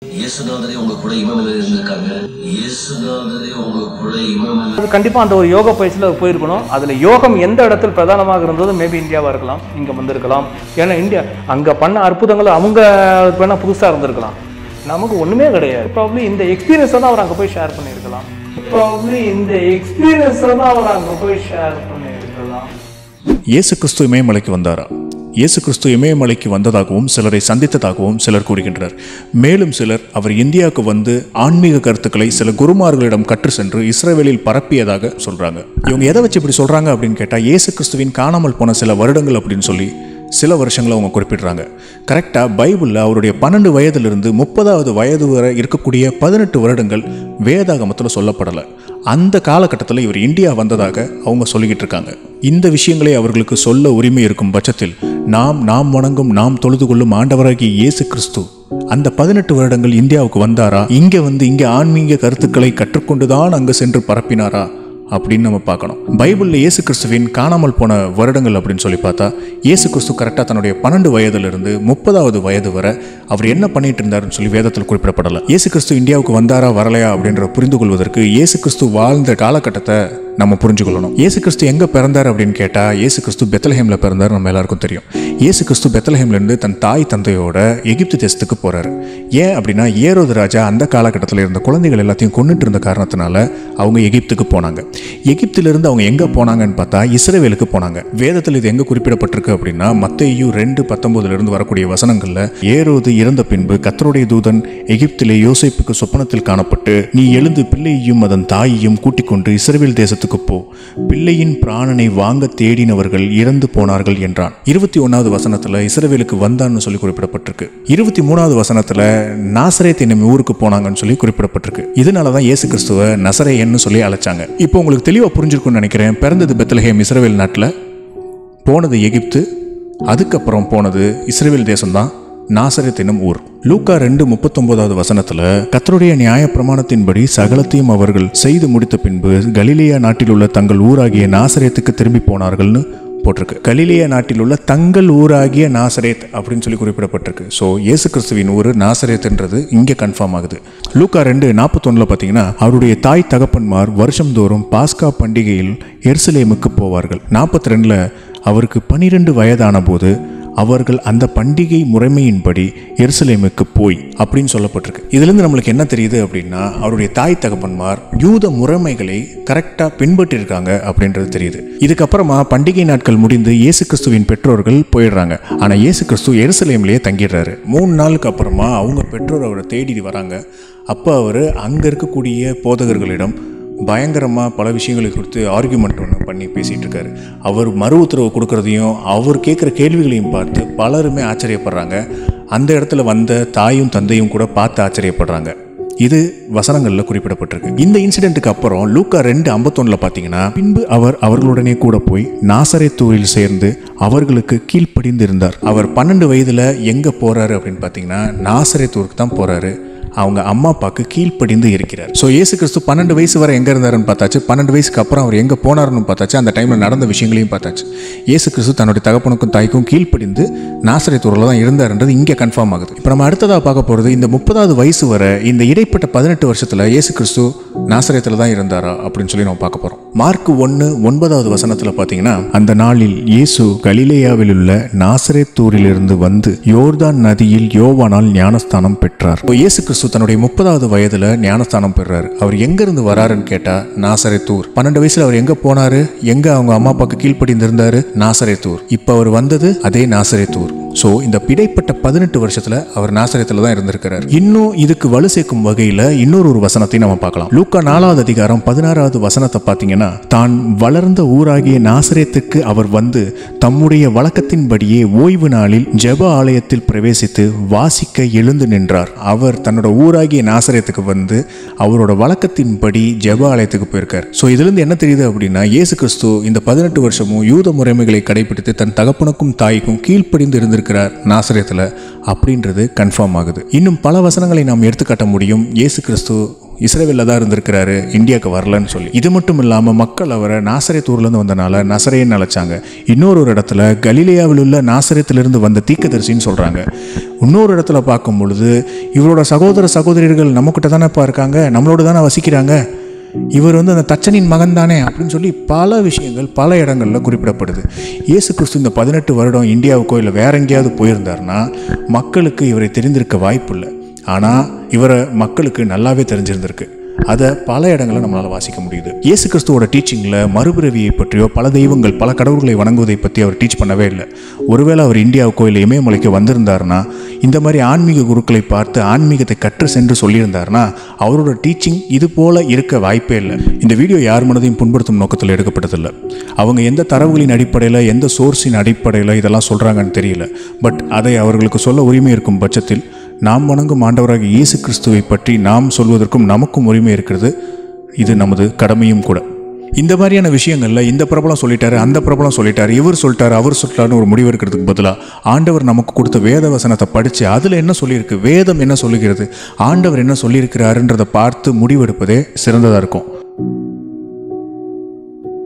இயேசுநாதரே உங்க கூட இமமேல இருந்திருக்காங்க இயேசுநாதரே உங்க கூட இமமேல அது கண்டிப்பாக அந்த ஒரு யோக பயிற்சியில் அவர் போயிருக்கணும் அதில் யோகம் எந்த இடத்தில் பிரதானமாக இருந்தது மேபி இந்தியாவாக இருக்கலாம் இங்கே வந்திருக்கலாம் ஏன்னா இந்தியா அங்கே பண்ண அற்புதங்கள் அவங்க வேணால் புதுசாக இருந்திருக்கலாம் நமக்கு ஒன்றுமே கிடையாது ப்ராப்ளி இந்த எக்ஸ்பீரியன்ஸை தான் அவர் அங்கே போய் ஷேர் பண்ணியிருக்கலாம் ப்ராப்ளி இந்த எக்ஸ்பீரியன்ஸை தான் அவர் அங்கே போய் ஷேர் பண்ணியிருக்கலாம் இயேசு கிறிஸ்து இமயமலைக்கு வந்தாரா இயேசு கிறிஸ்து இமயமலைக்கு வந்ததாகவும் சிலரை சந்தித்ததாகவும் சிலர் கூறுகின்றனர் மேலும் சிலர் அவர் இந்தியாவுக்கு வந்து ஆன்மீக கருத்துக்களை சில குருமார்களிடம் கற்று சென்று இஸ்ரேவேலில் பரப்பியதாக சொல்றாங்க இவங்க எதை வச்சு இப்படி சொல்றாங்க அப்படின்னு கேட்டா இயேசு கிறிஸ்துவின் காணாமல் போன சில வருடங்கள் அப்படின்னு சொல்லி சில வருஷங்களை அவங்க குறிப்பிடுறாங்க கரெக்டாக பைபிளில் அவருடைய பன்னெண்டு வயதிலிருந்து முப்பதாவது வயது வரை இருக்கக்கூடிய பதினெட்டு வருடங்கள் வேதாகமத்தில் சொல்லப்படலை அந்த காலகட்டத்தில் இவர் இந்தியா வந்ததாக அவங்க சொல்லிக்கிட்டு இருக்காங்க இந்த விஷயங்களை அவர்களுக்கு சொல்ல உரிமை இருக்கும் பட்சத்தில் நாம் நாம் வணங்கும் நாம் தொழுது கொள்ளும் ஆண்டவராகிய இயேசு கிறிஸ்து அந்த பதினெட்டு வருடங்கள் இந்தியாவுக்கு வந்தாரா இங்கே வந்து இங்கே ஆன்மீக கருத்துக்களை கற்றுக்கொண்டுதான் அங்கு சென்று பரப்பினாரா அப்படின்னு நம்ம பார்க்கணும் பைபிளில் இயேசு கிறிஸ்துவின் காணாமல் போன வருடங்கள் அப்படின்னு சொல்லி பார்த்தா இயேசு கிறிஸ்து கரெக்டாக தன்னுடைய பன்னெண்டு வயதிலிருந்து முப்பதாவது வயது வரை அவர் என்ன பண்ணிட்டு இருந்தாருன்னு சொல்லி வேதத்தில் குறிப்பிடப்படலை இயேசு கிறிஸ்து இந்தியாவுக்கு வந்தாரா வரலையா அப்படின்ற புரிந்து கொள்வதற்கு இயேசு கிறிஸ்து வாழ்ந்த காலகட்டத்தை நம்ம புரிஞ்சுக்கொள்ளணும் இயேசு கிறிஸ்து எங்கே பிறந்தார் அப்படின்னு கேட்டால் இயேசு கிறிஸ்து பெத்தலஹேமில் பிறந்தார் நம்ம எல்லாருக்கும் தெரியும் இயேசு கிறிஸ்து பெத்தலஹேம்லேருந்து தன் தாய் தந்தையோட எகிப்து தேசத்துக்கு போகிறாரு ஏன் அப்படின்னா ஏரோது ராஜா அந்த காலகட்டத்தில் இருந்த குழந்தைகள் எல்லாத்தையும் கொண்டுட்டு இருந்த காரணத்தினால அவங்க எகிப்துக்கு போனாங்க எகிப்திலிருந்து அவங்க எங்கே போனாங்கன்னு பார்த்தா இஸ்ரேவேலுக்கு போனாங்க வேதத்தில் இது எங்கே குறிப்பிடப்பட்டிருக்கு அப்படின்னா மத்தையும் ரெண்டு பத்தொன்பதுலேருந்து வரக்கூடிய வசனங்களில் ஏரோது இறந்த பின்பு கத்தருடைய தூதன் எகிப்திலே யோசேப்புக்கு சொப்பனத்தில் காணப்பட்டு நீ எழுந்து பிள்ளையையும் அதன் தாயையும் கூட்டிக் கொண்டு இஸ்ரேல் தேசத்துக்கு போ பிள்ளையின் பிராணனை வாங்க தேடினவர்கள் இறந்து போனார்கள் என்றான் இருபத்தி ஒன்றாவது வசனத்தில் இஸ்ரவேலுக்கு வந்தான்னு சொல்லி குறிப்பிடப்பட்டிருக்கு இருபத்தி மூணாவது வசனத்தில் நாசரேத் என்னும் ஊருக்கு போனாங்கன்னு சொல்லி குறிப்பிடப்பட்டிருக்கு இதனால தான் இயேசு கிறிஸ்துவ நசரேயன்னு சொல்லி அழைச்சாங்க இப்போ உங்களுக்கு தெளிவாக புரிஞ்சிருக்கும்னு நினைக்கிறேன் பிறந்தது பெத்தலஹேம் இஸ்ரவேல் நாட்டில் போனது எகிப்து அதுக்கப்புறம் போனது இஸ்ரேல் தேசம்தான் நாசரத் என்னும் ஊர் லூக்கா ரெண்டு முப்பத்தொன்பதாவது வசனத்துல கத்தருடைய நியாய பிரமாணத்தின்படி சகலத்தையும் அவர்கள் செய்து முடித்த பின்பு கலிலேயா நாட்டில் உள்ள தங்கள் ஊராகிய நாசரேத்துக்கு திரும்பி போனார்கள்னு போட்டிருக்கு கலிலேய நாட்டில் உள்ள தங்கள் ஊராகிய நாசரேத் அப்படின்னு சொல்லி குறிப்பிடப்பட்டிருக்கு ஸோ இயேசு கிறிஸ்துவின் ஊர் நாசரேத்ன்றது இங்கே கன்ஃபார்ம் ஆகுது லூக்கா ரெண்டு நாற்பத்தொன்னில் பார்த்தீங்கன்னா அவருடைய தாய் தகப்பன்மார் வருஷம்தோறும் பாஸ்கா பண்டிகையில் எருசலேமுக்கு போவார்கள் நாற்பத்தி ரெண்டில் அவருக்கு பனிரெண்டு வயதான போது அவர்கள் அந்த பண்டிகை முறைமையின்படி எருசலேமுக்கு போய் அப்படின்னு சொல்லப்பட்டிருக்கு இதுலேருந்து நம்மளுக்கு என்ன தெரியுது அப்படின்னா அவருடைய தாய் தகப்பன்மார் யூத முறைமைகளை கரெக்டாக பின்பற்றிருக்காங்க அப்படின்றது தெரியுது இதுக்கப்புறமா பண்டிகை நாட்கள் முடிந்து இயேசு கிறிஸ்துவின் பெற்றோர்கள் போயிடுறாங்க ஆனால் இயேசு கிறிஸ்து எருசலேம்லேயே தங்கிடுறாரு மூணு நாளுக்கு அப்புறமா அவங்க பெற்றோர் அவரை தேடி வராங்க அப்போ அவர் அங்கே இருக்கக்கூடிய போதகர்களிடம் பயங்கரமாக பல விஷயங்களை குறித்து ஆர்கியூமெண்ட் ஒன்று பண்ணி பேசிகிட்டு இருக்காரு அவர் மறு உத்தரவு கொடுக்கறதையும் அவர் கேட்குற கேள்விகளையும் பார்த்து பலருமே ஆச்சரியப்படுறாங்க அந்த இடத்துல வந்த தாயும் தந்தையும் கூட பார்த்து ஆச்சரியப்படுறாங்க இது வசனங்களில் குறிப்பிடப்பட்டிருக்கு இந்த இன்சிடென்ட்டுக்கு அப்புறம் லூக்கா ரெண்டு ஐம்பத்தொன்னில் பார்த்தீங்கன்னா பின்பு அவர் அவர்களுடனே கூட போய் நாசரேத்தூரில் சேர்ந்து அவர்களுக்கு கீழ்ப்படிந்து இருந்தார் அவர் பன்னெண்டு வயதில் எங்கே போகிறாரு அப்படின்னு பார்த்தீங்கன்னா நாசரேத்தூருக்கு தான் போகிறாரு அவங்க அம்மா அப்பாவுக்கு கீழ்ப்படிந்து இருக்கிறார் ஸோ இயேசு கிறிஸ்து பன்னெண்டு வயசு வரை எங்கே இருந்தாருன்னு பார்த்தாச்சு பன்னெண்டு வயசுக்கு அப்புறம் அவர் எங்கே போனாருன்னு பார்த்தாச்சு அந்த டைமில் நடந்த விஷயங்களையும் பார்த்தாச்சு இயேசு கிறிஸ்து தன்னுடைய தகப்பனுக்கும் தாய்க்கும் கீழ்ப்படிந்து நாசரேத்தூரில் தான் இருந்தாருன்றது இங்கே கன்ஃபார்ம் ஆகுது இப்போ நம்ம அடுத்ததாக பார்க்க போகிறது இந்த முப்பதாவது வயசு வரை இந்த இடைப்பட்ட பதினெட்டு வருஷத்தில் இயேசு கிறிஸ்து நாசரேத்தில் தான் இருந்தாரா அப்படின்னு சொல்லி நம்ம பார்க்க போகிறோம் மார்க் ஒன்று ஒன்பதாவது வசனத்தில் பார்த்தீங்கன்னா அந்த நாளில் இயேசு கலிலேயாவில் உள்ள நாசரேத்தூரிலிருந்து வந்து யோர்தான் நதியில் யோவானால் ஞானஸ்தானம் பெற்றார் இப்போ இயேசு கிறிஸ்து தன்னுடைய முப்பதாவது வயதுல ஞானஸ்தானம் பெறாரு அவர் எங்க இருந்து வராருன்னு கேட்டா நாசரேத்தூர் பன்னெண்டு வயசுல அவர் எங்க போனாரு எங்க அவங்க அம்மா அப்பாவுக்கு கீழ்ப்படிந்து இருந்தாரு நாசரேத்தூர் இப்போ அவர் வந்தது அதே நாசரேத்தூர் ஸோ இந்த பிடைப்பட்ட பதினெட்டு வருஷத்துல அவர் நாசரத்தில் தான் இருந்திருக்கிறார் இன்னும் இதுக்கு வலு சேர்க்கும் வகையில இன்னொரு ஒரு வசனத்தை நம்ம பார்க்கலாம் லூக்கா நாலாவது அதிகாரம் பதினாறாவது வசனத்தை பார்த்தீங்கன்னா தான் வளர்ந்த ஊராகிய நாசரேத்துக்கு அவர் வந்து தம்முடைய வழக்கத்தின்படியே ஓய்வு நாளில் ஜெப ஆலயத்தில் பிரவேசித்து வாசிக்க எழுந்து நின்றார் அவர் தன்னோட ஊராகிய நாசரேத்துக்கு வந்து அவரோட வழக்கத்தின்படி ஜெப ஆலயத்துக்கு போயிருக்கார் ஸோ இதுலேருந்து என்ன தெரியுது அப்படின்னா இயேசு கிறிஸ்து இந்த பதினெட்டு வருஷமும் யூத முறைமைகளை கடைபிடித்து தன் தகப்பனுக்கும் தாய்க்கும் கீழ்ப்படிந்து இருந்திருக்கிறார் நாசரேத்தில் அப்படின்றது கன்ஃபார்ம் ஆகுது இன்னும் பல வசனங்களை நாம் எடுத்துக்காட்ட முடியும் இயேசு கிறிஸ்து இஸ்ரேலில் தான் இருந்திருக்கிறாரு இந்தியாவுக்கு வரலன்னு சொல்லி இது மட்டும் இல்லாமல் மக்கள் அவரை நாசரேத்தூர்லேருந்து வந்தனால நசரேன்னு அழைச்சாங்க இன்னொரு ஒரு இடத்துல கலிலேயாவில் உள்ள நாசரத்திலிருந்து வந்த தீக்கதரிசின்னு சொல்கிறாங்க இன்னொரு இடத்துல பார்க்கும் பொழுது இவரோட சகோதர சகோதரிகள் நம்மக்கிட்ட தானேப்பா இருக்காங்க நம்மளோட தானே வசிக்கிறாங்க இவர் வந்து அந்த தச்சனின் மகன் தானே அப்படின்னு சொல்லி பல விஷயங்கள் பல இடங்களில் குறிப்பிடப்படுது இயேசு கிறிஸ்து இந்த பதினெட்டு வருடம் இந்தியாவுக்கோ இல்லை வேற எங்கேயாவது போயிருந்தாருன்னா மக்களுக்கு இவரை தெரிந்திருக்க வாய்ப்பு இல்லை ஆனால் இவரை மக்களுக்கு நல்லாவே தெரிஞ்சிருந்திருக்கு அதை பல இடங்களில் நம்மளால் வாசிக்க முடியுது இயேசு கிறிஸ்துவோட டீச்சிங்கில் மறுபிறவியை பற்றியோ பல தெய்வங்கள் பல கடவுள்களை வணங்குவதை பற்றி அவர் டீச் பண்ணவே இல்லை ஒருவேளை அவர் இந்தியாவுக்கோ இல்லை இமயமலைக்கோ வந்திருந்தாருன்னா இந்த மாதிரி ஆன்மீக குருக்களை பார்த்து ஆன்மீகத்தை கற்று சென்று சொல்லியிருந்தாருன்னா அவரோட டீச்சிங் இது போல இருக்க வாய்ப்பே இல்லை இந்த வீடியோ யார் மனதையும் புண்படுத்தும் நோக்கத்தில் எடுக்கப்பட்டதில்லை அவங்க எந்த தரவுகளின் அடிப்படையில் எந்த சோர்ஸின் அடிப்படையில் இதெல்லாம் சொல்கிறாங்கன்னு தெரியல பட் அதை அவர்களுக்கு சொல்ல உரிமை இருக்கும் பட்சத்தில் நாம் வணங்கும் ஆண்டவராக இயேசு கிறிஸ்துவை பற்றி நாம் சொல்வதற்கும் நமக்கும் உரிமை இருக்கிறது இது நமது கடமையும் கூட இந்த மாதிரியான விஷயங்களில் இந்த பிரபலம் சொல்லிட்டாரு அந்த பிரபலம் சொல்லிட்டாரு இவர் சொல்லிட்டாரு அவர் சொல்லிட்டாருன்னு ஒரு முடிவு இருக்கிறதுக்கு பதிலாக ஆண்டவர் நமக்கு கொடுத்த வேத வசனத்தை படித்து அதில் என்ன சொல்லியிருக்கு வேதம் என்ன சொல்லுகிறது ஆண்டவர் என்ன சொல்லியிருக்கிறாருன்றதை பார்த்து முடிவெடுப்பதே சிறந்ததாக இருக்கும்